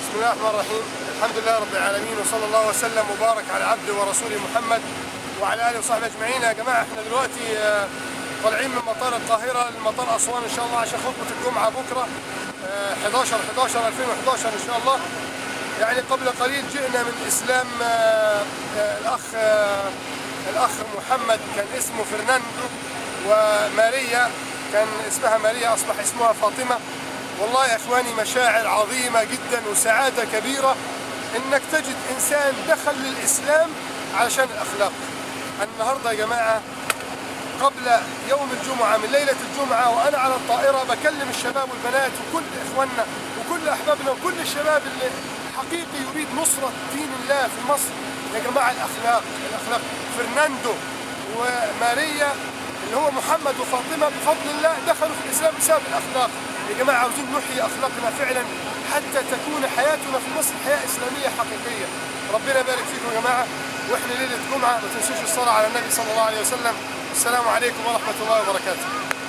بسم الله الرحمن الرحيم الحمد لله رب العالمين وصلى الله وسلم وبارك على عبده ورسوله محمد وعلى اله وصحبه اجمعين يا جماعه احنا دلوقتي آه، طالعين من مطار القاهره لمطار اسوان ان شاء الله عشان خطبه الجمعه بكره آه، 11 11 2011 ان شاء الله يعني قبل قليل جئنا من اسلام آه، آه، الاخ آه، الاخ محمد كان اسمه فرناندو وماريا كان اسمها ماريا اصبح اسمها فاطمه والله يا اخواني مشاعر عظيمه جدا وسعاده كبيره انك تجد انسان دخل للاسلام علشان الاخلاق النهارده يا جماعه قبل يوم الجمعة من ليلة الجمعة وأنا على الطائرة بكلم الشباب والبنات وكل إخواننا وكل أحبابنا وكل الشباب اللي حقيقي يريد نصرة دين الله في مصر يا جماعة الأخلاق الأخلاق فرناندو وماريا اللي هو محمد وفاطمة بفضل الله دخلوا في الإسلام بسبب الأخلاق يا جماعة عاوزين نحيي أخلاقنا فعلا حتى تكون حياتنا في مصر حياة إسلامية حقيقية ربنا يبارك فيكم يا جماعة وإحنا ليلة جمعة ما تنسوش الصلاة على النبي صلى الله عليه وسلم السلام عليكم ورحمة الله وبركاته